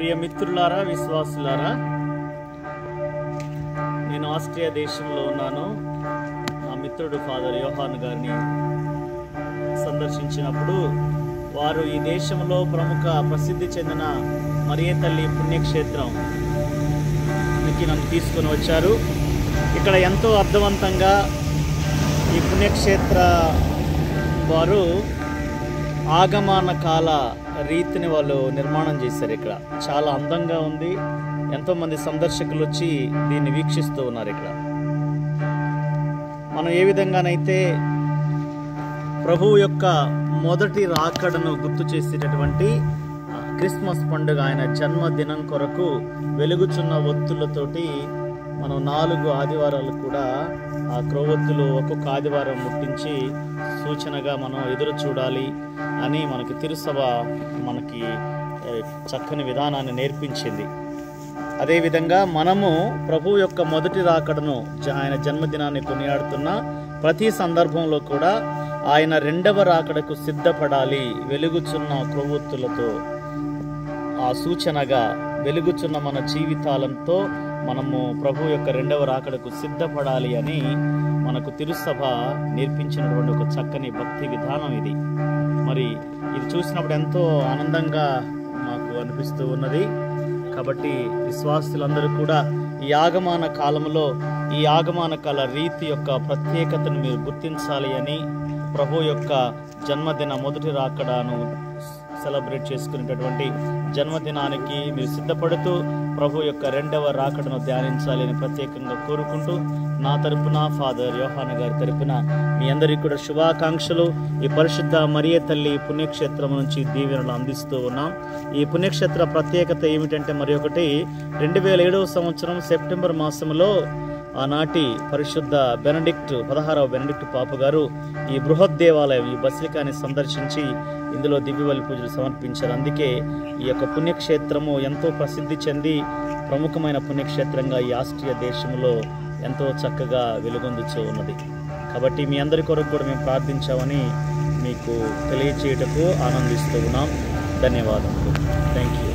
ప్రియ మిత్రులారా విశ్వాసులారా నేను ఆస్ట్రియా దేశంలో ఉన్నాను నా మిత్రుడు ఫాదర్ యోహాన్ గారిని సందర్శించినప్పుడు వారు ఈ దేశంలో ప్రముఖ ప్రసిద్ధి చెందిన మరియే తల్లి పుణ్యక్షేత్రం కి నన్ను తీసుకొని వచ్చారు ఇక్కడ ఎంతో అర్థవంతంగా ఈ పుణ్యక్షేత్ర వారు ఆగమన కాల రీతిని వాళ్ళు నిర్మాణం చేశారు ఇక్కడ చాలా అందంగా ఉంది ఎంతోమంది సందర్శకులు వచ్చి దీన్ని వీక్షిస్తూ ఉన్నారు ఇక్కడ మనం ఏ విధంగానైతే ప్రభువు యొక్క మొదటి రాకడను గుర్తు చేసేటటువంటి ఆ, క్రిస్మస్ పండుగ ఆయన జన్మదినం కొరకు వెలుగుచున్న ఒత్తులతోటి మనం నాలుగు ఆదివారాలు కూడా ఆ క్రొవ్వొత్తులు ఒక్కొక్క ఆదివారం ముట్టించి సూచనగా మనం ఎదురు చూడాలి అని మనకి తిరుసభ మనకి ఏ, చక్కని విధానాన్ని నేర్పించింది అదేవిధంగా మనము ప్రభు యొక్క మొదటి రాకడను జ- ఆయన జన్మదినాన్ని కొనియాడుతున్న ప్రతి సందర్భంలో కూడా ఆయన రెండవ రాకడకు సిద్ధపడాలి వెలుగుచున్న క్రొవ్వొత్తులతో ఆ సూచనగా వెలుగుచున్న మన జీవితాలతో మనము ప్రభు యొక్క రెండవ రాకడకు సిద్ధపడాలి అని మనకు తిరుసభ నేర్పించినటువంటి ఒక చక్కని భక్తి విధానం ఇది మరి ఇది చూసినప్పుడు ఎంతో ఆనందంగా మాకు అనిపిస్తూ ఉన్నది కాబట్టి విశ్వాసులందరూ కూడా ఈ ఆగమాన కాలంలో ఈ ఆగమాన కాల రీతి యొక్క ప్రత్యేకతను మీరు గుర్తించాలి అని ప్రభు యొక్క జన్మదిన మొదటి రాకడాను సెలబ్రేట్ చేసుకునేటటువంటి జన్మదినానికి మీరు సిద్ధపడుతూ ప్రభు యొక్క రెండవ రాకడను ధ్యానించాలి అని ప్రత్యేకంగా కోరుకుంటూ నా తరపున ఫాదర్ యోహాన్ గారి తరపున మీ అందరికీ కూడా శుభాకాంక్షలు ఈ పరిశుద్ధ మరియ తల్లి పుణ్యక్షేత్రం నుంచి దీవెనలు అందిస్తూ ఉన్నాం ఈ పుణ్యక్షేత్ర ప్రత్యేకత ఏమిటంటే మరి ఒకటి రెండు వేల ఏడవ సంవత్సరం సెప్టెంబర్ మాసంలో ఆనాటి పరిశుద్ధ బెనడిక్ట్ పదహారవ బెనడిక్ట్ పాప గారు ఈ బృహత్ దేవాలయం ఈ బసిలికాని సందర్శించి ఇందులో దివ్యబలి పూజలు సమర్పించారు అందుకే ఈ యొక్క పుణ్యక్షేత్రము ఎంతో ప్రసిద్ధి చెంది ప్రముఖమైన పుణ్యక్షేత్రంగా ఈ ఆస్ట్రియా దేశంలో ఎంతో చక్కగా వెలుగొందుతూ ఉన్నది కాబట్టి మీ అందరి కొరకు కూడా మేము ప్రార్థించామని మీకు తెలియచేయటకు ఆనందిస్తూ ఉన్నాం ధన్యవాదములు థ్యాంక్ యూ